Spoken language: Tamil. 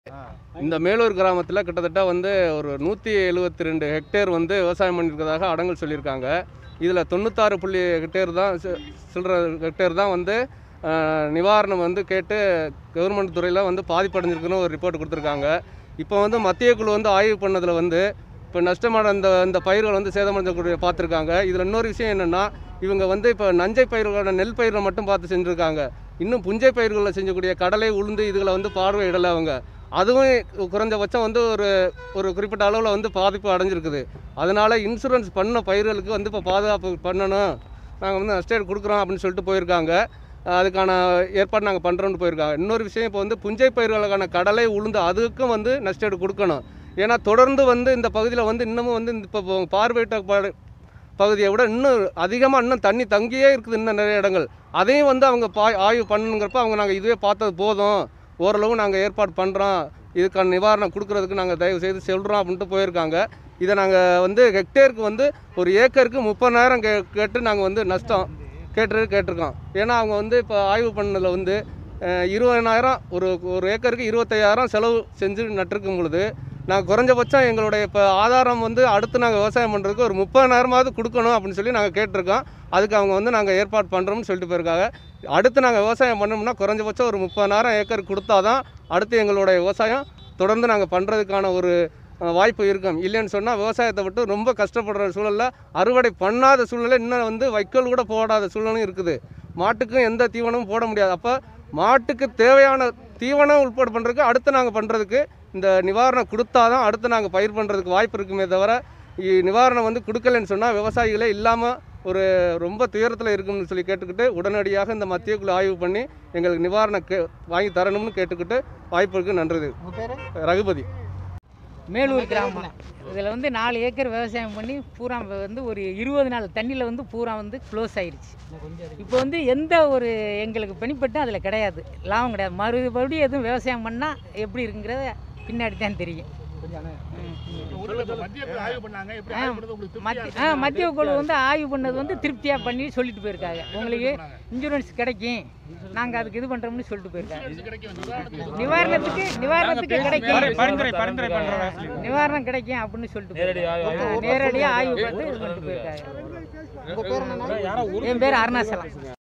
இந்த மேலூர் கிராமத்தில் கிட்டத்தட்ட வந்து ஒரு நூற்றி எழுபத்தி ரெண்டு ஹெக்டேர் வந்து விவசாயம் பண்ணியிருக்கிறதாக அடங்கல் சொல்லியிருக்காங்க இதில் தொண்ணூத்தாறு புள்ளி ஹெக்டேர் தான் சி- சில்லற ஹெக்டேர் தான் வந்து ஆஹ், நிவாரணம் வந்து கேட்டு கவர்மெண்ட் துறையில் வந்து பாதிப்படைஞ்சிருக்குன்னு ஒரு ரிப்போர்ட் கொடுத்துருக்காங்க இப்போ வந்து மத்திய குழு வந்து ஆய்வு பண்ணதில் வந்து இப்போ நஷ்டமான இந்த இந்த பயிர்கள் வந்து சேதமடைஞ்சக்கூடிய பார்த்துருக்காங்க இதில் இன்னொரு விஷயம் என்னென்னா இவங்க வந்து இப்போ நஞ்சை பயிர்களோட நெல் பயிரை மட்டும் பார்த்து செஞ்சுருக்காங்க இன்னும் புஞ்சை பயிர்களில் செஞ்சக்கூடிய கடலை உளுந்து இதுகளை வந்து பார்வையிடலை அவங்க அதுவும் குறைஞ்சபட்சம் வந்து ஒரு ஒரு குறிப்பிட்ட அளவில் வந்து பாதிப்பு அடைஞ்சிருக்குது அதனால இன்சூரன்ஸ் பண்ண பயிர்களுக்கு வந்து இப்போ பாதுகாப்பு பண்ணணும் நாங்கள் வந்து நஷ்டேடு கொடுக்குறோம் அப்படின்னு சொல்லிட்டு போயிருக்காங்க அஹ் அதுக்கான ஏற்பாடு நாங்கள் பண்ணுறோன்னு போயிருக்காங்க இன்னொரு விஷயம் இப்போ வந்து புஞ்சை பயிர்களுக்கான கடலை உளுந்து அதுக்கும் வந்து நஷ்டேடு கொடுக்கணும் ஏன்னா தொடர்ந்து வந்து இந்த பகுதியில் வந்து இன்னமும் வந்து இந்த இப்போ பார்வையிட்ட ப- பகுதியை விட இன்னும் அதிகமாக இன்னும் தண்ணி தங்கியே இருக்குது இன்னும் நிறைய இடங்கள் அதையும் வந்து அவங்க பா ஆய்வு பண்ணுங்கிறப்ப அவங்க நாங்கள் இதுவே பார்த்தது போதும் ஓரளவு நாங்கள் ஏற்பாடு பண்ணுறோம் இதுக்கான நிவாரணம் கொடுக்கறதுக்கு நாங்கள் தயவு செய்து சொல்கிறோம் அப்படின்ட்டு போயிருக்காங்க இதை நாங்கள் வந்து ஹெக்டேருக்கு வந்து ஒரு ஏக்கருக்கு முப்பதாயிரம் கே கேட்டு நாங்கள் வந்து நஷ்டம் கேட்டு கேட்டிருக்கோம் ஏன்னா அவங்க வந்து இப்போ ஆய்வு பண்ணதில் வந்து அஹ், இருபதனாயிரம் ஒரு ஒரு ஏக்கருக்கு இருபத்தையாயிரம் செலவு செஞ்சு நட்டிருக்கும் பொழுது நாங்கள் குறைஞ்சபட்சம் எங்களுடைய இப்போ ஆதாரம் வந்து அடுத்து நாங்கள் விவசாயம் பண்ணுறதுக்கு ஒரு முப்பதாயிரமாவது கொடுக்கணும் அப்படின்னு சொல்லி நாங்கள் கேட்டிருக்கோம் அதுக்கு அவங்க வந்து நாங்கள் ஏற்பாடு பண்ணுறோம்னு சொல்லிட்டு போயிருக்காங்க அடுத்து நாங்கள் விவசாயம் பண்ணோம்னா குறைஞ்சபட்சம் ஒரு முப்பதாயிரம் ஏக்கர் கொடுத்தா தான் அடுத்து எங்களுடைய விவசாயம் தொடர்ந்து நாங்கள் பண்ணுறதுக்கான ஒரு அஹ், வாய்ப்பு இருக்கும் இல்லைன்னு சொன்னால் விவசாயத்தை விட்டு ரொம்ப கஷ்டப்படுற சூழலில் அறுவடை பண்ணாத சூழ்நிலை இன்னும் வந்து வைக்கோல் கூட போடாத சூழ்நிலையும் இருக்குது மாட்டுக்கும் எந்த தீவனமும் போட முடியாது அப்போ மாட்டுக்கு தேவையான தீவனம் உட்பட பண்ணுறதுக்கு அடுத்து நாங்கள் பண்ணுறதுக்கு இந்த நிவாரணம் கொடுத்தா தான் அடுத்து நாங்கள் பயிர் பண்ணுறதுக்கு வாய்ப்பு இருக்குமே தவிர இ- நிவாரணம் வந்து கொடுக்கலன்னு சொன்னால் விவசாயிகளே இல்லாமல் ஒரு ரொம்ப துயரத்தில் இருக்கும்னு சொல்லி கேட்டுக்கிட்டு உடனடியாக இந்த மத்திய குழு ஆய்வு பண்ணி எங்களுக்கு நிவாரணம் கே வாங்கி தரணும்னு கேட்டுக்கிட்டு வாய்ப்புக்கு நன்றது உங்கள் பேர் ரகுபதி மேலூர் கிராமம் இதில் வந்து நாலு ஏக்கர் விவசாயம் பண்ணி பூரா வந்து ஒரு இருபது நாள் தண்ணியில் வந்து பூரா வந்து க்ளோஸ் ஆயிடுச்சு இப்போ வந்து எந்த ஒரு எங்களுக்கு பெனிஃபிட்டும் அதில் கிடையாது லாபம் கிடையாது மறுபடியும் எதுவும் விவசாயம் பண்ணால் எப்படி இருக்குங்கிறத பின்னாடி தான் தெரியும் ம். மத்திய குழு ஆய்வு பண்ணாங்க எப்படி ஆ, ஆய்வு பண்ணது உங்களுக்கு திருப்தியா மத்திய இருக்குங்களா? ஆ மத்திய குழு வந்து ஆய்வு பண்ணது வந்து திருப்தியாக பண்ணி சொல்லிட்டு போயிருக்காங்க உங்களுக்கு இன்சூரன்ஸ் கிடைக்கும் நாங்கள் அதுக்கு இது பண்ணுறோம்னு சொல்லிட்டு போயிருக்காங்க இது கிடைக்கும் நிவாரணத்துக்கு நிவாரணத்துக்கு நிவாரணத்துக்கு கிடைக்கும் பரிந்துரை பரிந்துரை பண்றோம் நிவாரணம் கிடைக்கும் அப்படின்னு சொல்லிட்டு நேரடி ஆய்வு. போயிருக்காங்க. நேரடியாக ஆய்வு பார்த்து இது பண்ணிட்டு போயிருக்காங்க உங்கள் பேர் என்னன்னா யாரோ என் பேர் அருணாசலம்